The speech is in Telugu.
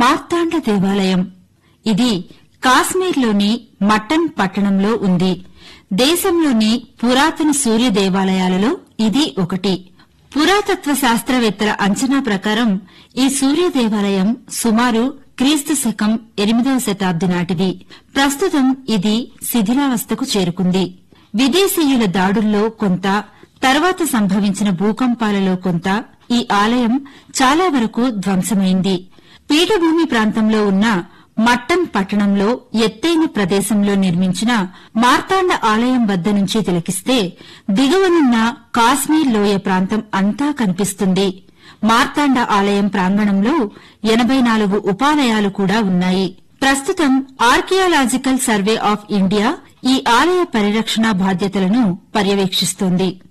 మార్తాండ దేవాలయం ఇది కాశ్మీర్లోని మట్టన్ పట్టణంలో ఉంది దేశంలోని పురాతన సూర్య దేవాలయాలలో ఇది ఒకటి పురాతత్వ శాస్త్రవేత్తల అంచనా ప్రకారం ఈ సూర్య దేవాలయం సుమారు క్రీస్తు శకం ఎనిమిదవ శతాబ్ది నాటిది ప్రస్తుతం ఇది శిథిలావస్థకు చేరుకుంది విదేశీయుల దాడుల్లో కొంత తర్వాత సంభవించిన భూకంపాలలో కొంత ఈ ఆలయం చాలా వరకు ధ్వంసమైంది పీఠభూమి ప్రాంతంలో ఉన్న మట్టన్ పట్టణంలో ఎత్తైన ప్రదేశంలో నిర్మించిన మార్తాండ ఆలయం వద్ద నుంచి తిలకిస్తే దిగువనున్న కాశ్మీర్ లోయ ప్రాంతం అంతా కనిపిస్తుంది మార్తాండ ఆలయం ప్రాంగణంలో ఎనబై నాలుగు ఉపాలయాలు కూడా ఉన్నాయి ప్రస్తుతం ఆర్కియాలాజికల్ సర్వే ఆఫ్ ఇండియా ఈ ఆలయ పరిరక్షణ బాధ్యతలను పర్యవేక్షిస్తోంది